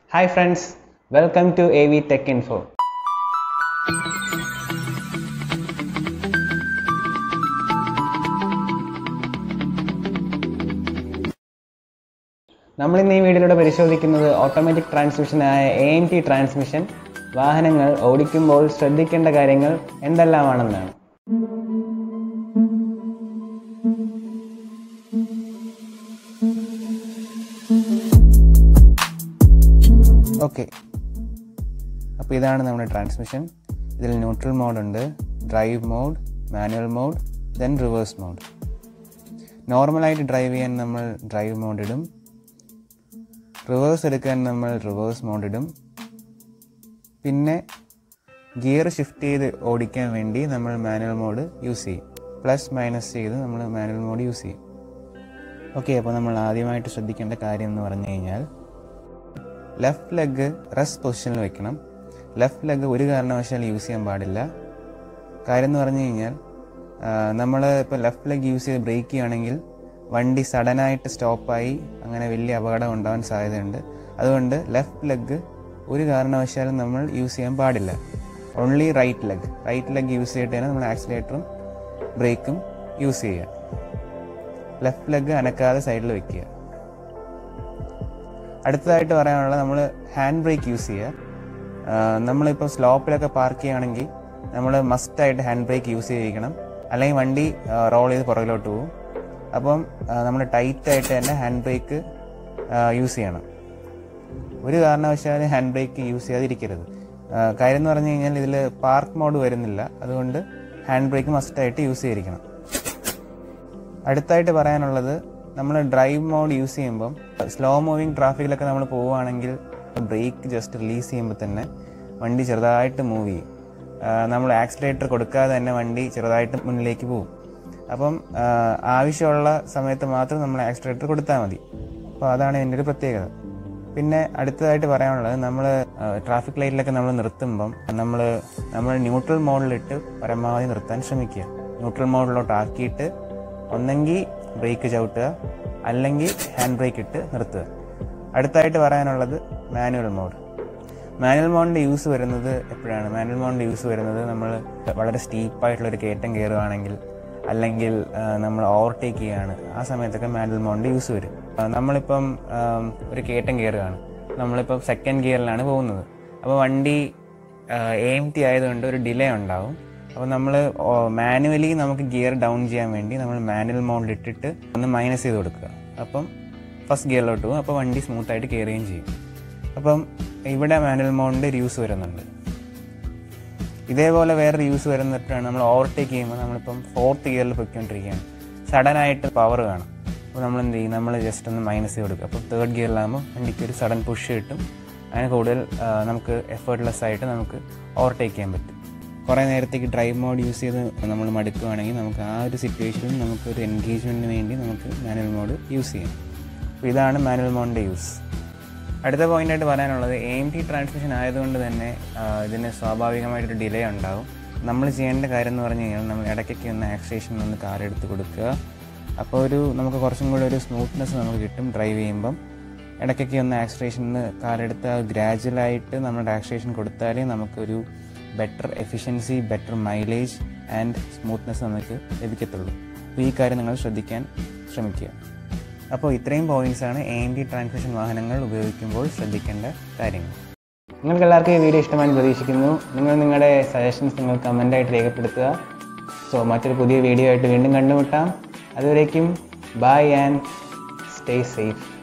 Hi friends, welcome to AV Tech Info. നമ്മൾ ഇന്ന് ഈ വീഡിയോയിലൂടെ പരിശോധിക്കുന്നത് ഓട്ടോമാറ്റിക് ട്രാൻസ്മിഷനായ എ എം ടി ട്രാൻസ്മിഷൻ വാഹനങ്ങൾ ഓടിക്കുമ്പോൾ ശ്രദ്ധിക്കേണ്ട കാര്യങ്ങൾ എന്തെല്ലാമാണെന്നാണ് ഓക്കെ അപ്പോൾ ഇതാണ് നമ്മുടെ ട്രാൻസ്മിഷൻ ഇതിൽ ന്യൂട്രൽ മോഡ് ഉണ്ട് drive mode manual mode then reverse mode നോർമലായിട്ട് ഡ്രൈവ് ചെയ്യാൻ നമ്മൾ ഡ്രൈവ് മോഡ് ഇടും റിവേഴ്സ് എടുക്കാൻ നമ്മൾ റിവേഴ്സ് മോഡ് ഇടും പിന്നെ ഗിയർ ഷിഫ്റ്റ് ചെയ്ത് ഓടിക്കാൻ വേണ്ടി നമ്മൾ മാനുവൽ മോഡ് യൂസ് ചെയ്യും പ്ലസ് മൈനസ് ചെയ്ത് നമ്മൾ മാനുവൽ മോഡ് യൂസ് ചെയ്യും ഓക്കെ അപ്പോൾ നമ്മൾ ആദ്യമായിട്ട് ശ്രദ്ധിക്കേണ്ട കാര്യം എന്ന് പറഞ്ഞു കഴിഞ്ഞാൽ ലെഫ്റ്റ് ലെഗ് റെസ്റ്റ് പൊസിഷനിൽ വെക്കണം ലെഫ്റ്റ് ലെഗ് ഒരു കാരണവശാൽ യൂസ് ചെയ്യാൻ പാടില്ല കാര്യം എന്ന് പറഞ്ഞു കഴിഞ്ഞാൽ നമ്മൾ ഇപ്പോൾ ലെഫ്റ്റ് ലെഗ് യൂസ് ചെയ്ത് ബ്രേക്ക് ചെയ്യുകയാണെങ്കിൽ വണ്ടി സഡനായിട്ട് സ്റ്റോപ്പായി അങ്ങനെ വലിയ അപകടം ഉണ്ടാവാൻ സാധ്യതയുണ്ട് അതുകൊണ്ട് ലെഫ്റ്റ് ലെഗ് ഒരു കാരണവശാലും നമ്മൾ യൂസ് ചെയ്യാൻ പാടില്ല only right leg right leg use ചെയ്തിട്ട് തന്നെ നമ്മൾ ആക്സിലേറ്ററും ബ്രേക്കും യൂസ് ചെയ്യുക ലെഫ്റ്റ് ലെഗ് അനക്കാതെ സൈഡിൽ വെക്കുക അടുത്തതായിട്ട് പറയാനുള്ളത് നമ്മൾ ഹാൻഡ് ബ്രേക്ക് യൂസ് ചെയ്യുക നമ്മളിപ്പോൾ സ്ലോപ്പിലൊക്കെ പാർക്ക് ചെയ്യുകയാണെങ്കിൽ നമ്മൾ മസ്റ്റായിട്ട് ഹാൻഡ് ബ്രേക്ക് യൂസ് ചെയ്തിരിക്കണം അല്ലെങ്കിൽ വണ്ടി റോൾ ചെയ്ത് പുറകിലോട്ട് പോകും അപ്പം നമ്മൾ ടൈറ്റായിട്ട് തന്നെ ഹാൻഡ് ബ്രേക്ക് യൂസ് ചെയ്യണം ഒരു കാരണവശാലും ഹാൻഡ് ബ്രേക്ക് യൂസ് ചെയ്യാതിരിക്കരുത് കാര്യം എന്ന് പറഞ്ഞു കഴിഞ്ഞാൽ ഇതിൽ പാർക്ക് മോഡ് വരുന്നില്ല അതുകൊണ്ട് ഹാൻഡ് ബ്രേക്ക് മസ്റ്റായിട്ട് യൂസ് ചെയ്തിരിക്കണം അടുത്തായിട്ട് പറയാനുള്ളത് നമ്മൾ ഡ്രൈവ് മോഡ് യൂസ് ചെയ്യുമ്പം സ്ലോ മൂവിങ് ട്രാഫിക്കിലൊക്കെ നമ്മൾ പോവുകയാണെങ്കിൽ ബ്രേക്ക് ജസ്റ്റ് റിലീസ് ചെയ്യുമ്പോൾ തന്നെ വണ്ടി ചെറുതായിട്ട് മൂവ് ചെയ്യും നമ്മൾ ആക്സിലേറ്റർ കൊടുക്കാതെ തന്നെ വണ്ടി ചെറുതായിട്ട് മുന്നിലേക്ക് പോകും അപ്പം ആവശ്യമുള്ള സമയത്ത് മാത്രം നമ്മൾ ആക്സിലേറ്റർ കൊടുത്താൽ മതി അപ്പോൾ അതാണ് ഇതിൻ്റെ ഒരു പ്രത്യേകത പിന്നെ അടുത്തതായിട്ട് പറയാനുള്ളത് നമ്മൾ ട്രാഫിക് ലൈറ്റിലൊക്കെ നമ്മൾ നിർത്തുമ്പം നമ്മൾ നമ്മൾ ന്യൂട്രൽ മോഡിലിട്ട് പരമാവധി നിർത്താൻ ശ്രമിക്കുക ന്യൂട്രൽ മോഡിലോട്ട് ആക്കിയിട്ട് ഒന്നെങ്കിൽ ബ്രേക്ക് ചവിട്ടുക അല്ലെങ്കിൽ ഹാൻഡ് ബ്രേക്ക് ഇട്ട് നിർത്തുക അടുത്തായിട്ട് പറയാനുള്ളത് മാനുവൽ മോഡ് മാനുവൽ മോഡിൻ്റെ യൂസ് വരുന്നത് എപ്പോഴാണ് മാനുവൽ മോഡിൻ്റെ യൂസ് വരുന്നത് നമ്മൾ വളരെ സ്റ്റീപ്പായിട്ടുള്ളൊരു കയറ്റം കയറുകയാണെങ്കിൽ അല്ലെങ്കിൽ നമ്മൾ ഓവർടേക്ക് ചെയ്യുകയാണ് ആ സമയത്തൊക്കെ മാനുവൽ മോഡിൻ്റെ യൂസ് വരും നമ്മളിപ്പം ഒരു കയറ്റം കയറുകയാണ് നമ്മളിപ്പം സെക്കൻഡ് ഗിയറിലാണ് പോകുന്നത് അപ്പോൾ വണ്ടി എ എം ടി ആയതുകൊണ്ട് ഒരു ഡിലേ ഉണ്ടാവും അപ്പോൾ നമ്മൾ മാനുവലി നമുക്ക് ഗിയർ ഡൗൺ ചെയ്യാൻ വേണ്ടി നമ്മൾ മാനുവൽ മോഡിൽ ഇട്ടിട്ട് ഒന്ന് മൈനസ് ചെയ്ത് കൊടുക്കുക അപ്പം ഫസ്റ്റ് ഗിയറിലോട്ട് പോകും അപ്പോൾ വണ്ടി സ്മൂത്തായിട്ട് കയറുകയും ചെയ്യും അപ്പം ഇവിടെ മാനുവൽ മോഡിൻ്റെ ഒരു യൂസ് വരുന്നുണ്ട് ഇതേപോലെ വേറൊരു യൂസ് വരുന്നിട്ടാണ് നമ്മൾ ഓവർടേക്ക് ചെയ്യുമ്പോൾ നമ്മളിപ്പം ഫോർത്ത് ഗിയറിൽ പൊയ്ക്കൊണ്ടിരിക്കുകയാണ് സഡനായിട്ട് പവർ വേണം അപ്പോൾ നമ്മൾ എന്ത് ചെയ്യും നമ്മൾ ജസ്റ്റ് ഒന്ന് മൈനസ് ചെയ്ത് കൊടുക്കുക അപ്പോൾ തേർഡ് ഗിയറിലാകുമ്പോൾ വണ്ടിക്ക് ഒരു സഡൻ പുഷ് കിട്ടും അങ്ങനെ കൂടുതൽ നമുക്ക് എഫേർട്ട്ലെസ് ആയിട്ട് നമുക്ക് ഓവർടേക്ക് ചെയ്യാൻ പറ്റും കുറേ നേരത്തേക്ക് ഡ്രൈവ് മോഡ് യൂസ് ചെയ്ത് നമ്മൾ മടുക്കുകയാണെങ്കിൽ നമുക്ക് ആ ഒരു സിറ്റുവേഷനിൽ നമുക്ക് ഒരു എൻഗേജ്മെൻറ്റിന് വേണ്ടി നമുക്ക് മാനുവൽ മോഡ് യൂസ് ചെയ്യാം അപ്പോൾ ഇതാണ് മാനുവൽ മോഡിൻ്റെ യൂസ് അടുത്ത പോയിൻ്റായിട്ട് പറയാനുള്ളത് എ എം ടി ട്രാൻസ്മിഷൻ ആയതുകൊണ്ട് തന്നെ ഇതിന് സ്വാഭാവികമായിട്ടൊരു ഡിലേ ഉണ്ടാവും നമ്മൾ ചെയ്യേണ്ട കാര്യം എന്ന് പറഞ്ഞു കഴിഞ്ഞാൽ നമ്മൾ ഇടയ്ക്കൊക്കെ ഒന്ന് ആക്സിലേഷൻ ഒന്ന് കാർ എടുത്ത് കൊടുക്കുക അപ്പോൾ ഒരു നമുക്ക് കുറച്ചും കൂടി ഒരു സ്മൂത്ത്നെസ് നമുക്ക് കിട്ടും ഡ്രൈവ് ചെയ്യുമ്പം ഇടയ്ക്കൊക്കെ ഒന്ന് ആക്സിലേഷൻ കാർ എടുത്ത് ഗ്രാജുവലായിട്ട് നമ്മുടെ ആക്സിലേഷൻ കൊടുത്താലേ നമുക്കൊരു better efficiency better mileage and smoothness നമുക്ക് ലഭിക്കത്തുള്ളൂ അപ്പോൾ ഈ കാര്യം നിങ്ങൾ ശ്രദ്ധിക്കാൻ ശ്രമിക്കുക അപ്പോൾ ഇത്രയും പോയിന്റ്സാണ് എ എം ഡി ട്രാൻസ്മിഷൻ വാഹനങ്ങൾ ഉപയോഗിക്കുമ്പോൾ ശ്രദ്ധിക്കേണ്ട കാര്യങ്ങൾ നിങ്ങൾക്ക് എല്ലാവർക്കും ഈ വീഡിയോ ഇഷ്ടമായി പ്രതീക്ഷിക്കുന്നു നിങ്ങൾ നിങ്ങളുടെ സജഷൻസ് നിങ്ങൾ കമൻ്റായിട്ട് രേഖപ്പെടുത്തുക സോ മറ്റൊരു പുതിയ വീഡിയോ ആയിട്ട് വീണ്ടും കണ്ടുമുട്ടാം അതുവരേക്കും ബൈ ആൻഡ് സ്റ്റേ സേഫ്